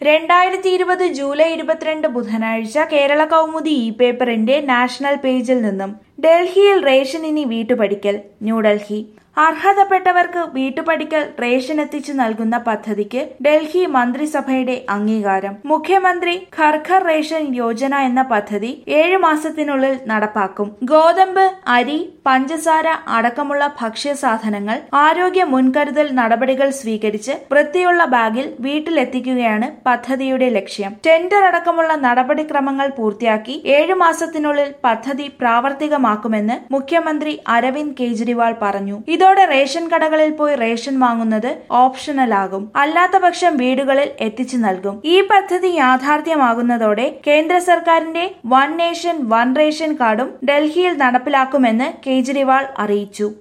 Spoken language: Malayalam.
രണ്ടായിരത്തി ഇരുപത് ജൂലൈ ഇരുപത്തിരണ്ട് ബുധനാഴ്ച കേരള കൗമുദി ഇ പേപ്പറിന്റെ നാഷണൽ പേജിൽ നിന്നും ഡൽഹിയിൽ റേഷൻ ഇനി വീട്ടുപടിക്കൽ ന്യൂഡൽഹി അർഹതപ്പെട്ടവർക്ക് വീട്ടുപടിക്കൽ റേഷൻ എത്തിച്ചു നൽകുന്ന പദ്ധതിക്ക് ഡൽഹി മന്ത്രിസഭയുടെ അംഗീകാരം മുഖ്യമന്ത്രി ഘർ ഘർ റേഷൻ യോജന എന്ന പദ്ധതി ഏഴ് മാസത്തിനുള്ളിൽ നടപ്പാക്കും ഗോതമ്പ് അരി പഞ്ചസാര അടക്കമുള്ള ഭക്ഷ്യസാധനങ്ങൾ ആരോഗ്യ മുൻകരുതൽ നടപടികൾ സ്വീകരിച്ച് വൃത്തിയുള്ള ബാഗിൽ വീട്ടിലെത്തിക്കുകയാണ് പദ്ധതിയുടെ ലക്ഷ്യം ടെൻഡർ അടക്കമുള്ള നടപടിക്രമങ്ങൾ പൂർത്തിയാക്കി ഏഴു മാസത്തിനുള്ളിൽ പദ്ധതി പ്രാവർത്തികമാക്കുമെന്ന് മുഖ്യമന്ത്രി അരവിന്ദ് കെജ്രിവാൾ പറഞ്ഞു ഇതോടെ റേഷൻ കടകളിൽ പോയി റേഷൻ വാങ്ങുന്നത് ഓപ്ഷണലാകും അല്ലാത്തപക്ഷം വീടുകളിൽ എത്തിച്ചു നൽകും ഈ പദ്ധതി യാഥാർത്ഥ്യമാകുന്നതോടെ കേന്ദ്ര സർക്കാരിന്റെ വൺ നേഷൻ വൺ റേഷൻ കാർഡും ഡൽഹിയിൽ നടപ്പിലാക്കുമെന്ന് കേജ്രിവാൾ അറിയിച്ചു